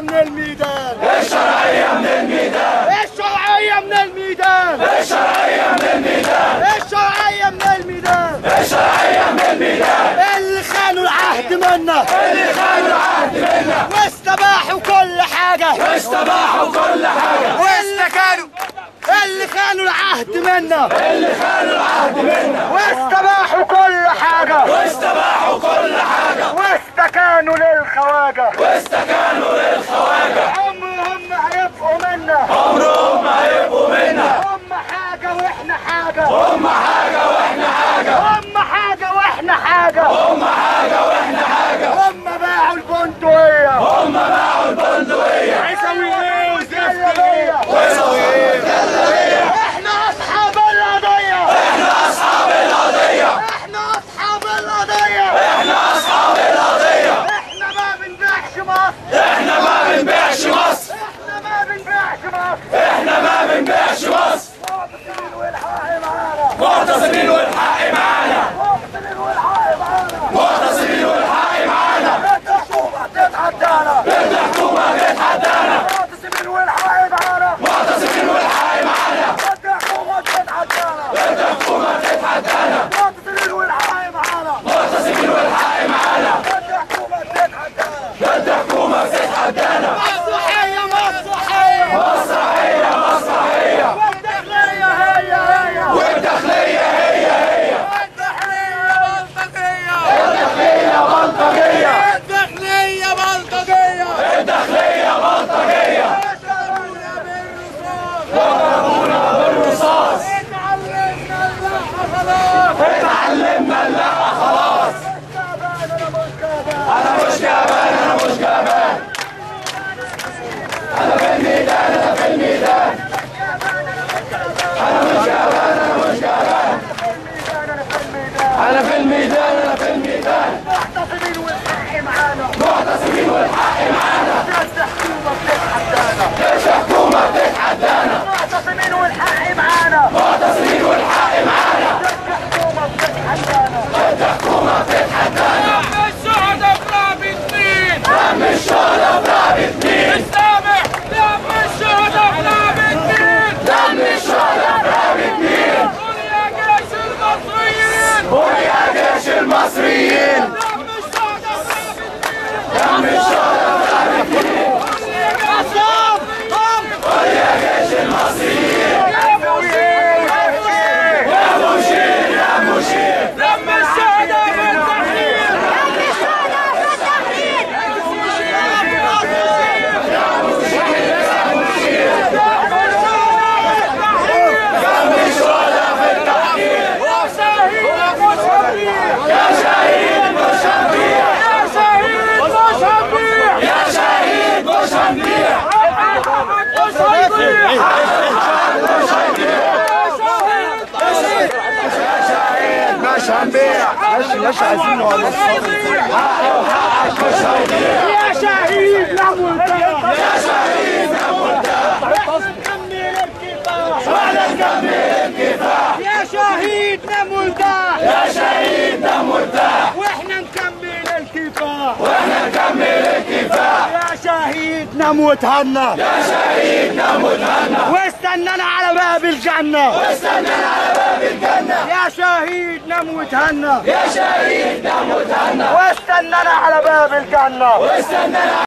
من الميدان الشرعية من الميدان الشرعية من الميدان الشرعية من الميدان الشرعية من الميدان الشرعية من الميدان اللي خانوا العهد منا اللي خانوا العهد منا واستباحوا كل حاجة واستباحوا كل حاجة واستكانوا اللي خانوا العهد منا اللي خانوا العهد منا واستباحوا كل حاجة واستباحوا كل حاجة واستكانوا للخواجة واستكانوا للخواجة عمرهم ما هيبقوا منا عمرهم ما هيبقوا منا هم حاجة واحنا حاجة هم حاجة واحنا حاجة هم حاجة واحنا حاجة هم حاجة واحنا حاجة هم باعوا البندقية هم باعوا البندقية عيسوي ايه وزفت احنا اصحاب القضية احنا اصحاب القضية احنا اصحاب القضية احنا اصحاب القضية احنا ما بنبيعش مصر احنا ما بنبيعش مصر احنا ما بنبيعش مصر احنا ما بنبيعش مصر معتصمين والحق معانا معتصمين والحق معانا معتصمين والحق معانا معتصمين والحق معانا الحكومة تتحدانا الحكومة بتتحدانا معتصمين والحق معانا معتصمين والحق معانا الحكومة تتحدانا الحكومة بتتحدانا معتصمين والحق معانا معتصمين والحق معانا الحكومة تتحدانا الحكومة بتتحدانا مسرحية مسرحية مسرحية مسرحية والداخلية هي هي والداخلية هي هي الداخلية بلطجية الداخلية بلطجية الداخلية بلطجية الداخلية بلطجية يشترونا بالرصاص وضربونا بالرصاص اتعلمنا اللحظة خلاص اتعلمنا اللقة خلاص انا مش كمان انا مش جبان انا مش جبان انا في الميدان انا في الميدان انا مش جبان انا مش جبان انا في الميدان انا في الميدان معتصمين والحق معانا معتصمين والحق معانا الحكومة بتتحدانا ليش حكومة بتتحدانا معتصمين والحق معانا معتصمين والحق معانا الحكومة بتتحدانا الحكومة بتتحدانا دم الشهداء بلعبة مين؟ دم الشهداء في رقبة مين سامع دم الشهداء بلعبة مين؟ دم الشهداء في رقبة مين قول يا جيش المصريين قول يا جيش المصريين دم الشهداء بلعبة مين؟ دم الشهداء في رقبة مين قول يا جيش المصريين قول يا جيش المصريين يا مشير يا مشير دم الشهداء بالتحرير دم الشهداء في التحرير يا شهيد مش هنبيع يا شهيد مش هنبيع يا شهيد مش هنبيع يا شهيد مش هنبيع مش هنبيع يا شهيد مش هنبيع مش مش عايزين مش هنبيع يا شهيد لا مرتاح يا شهيد يا مرتاح نكمل الكفاح وانا نكمل الكفاح يا شهيد لا مرتاح يا شهيد ده مرتاح واحنا نكمل الكفاح واحنا نكمل الكفاح يا شهيد نموت هنا يا شهيد نموت هنا واستنانا على باب الجنة واستنانا على باب الجنة يا شهيد نموت هنا يا شهيد نموت هنا واستنانا على باب الجنة واستنانا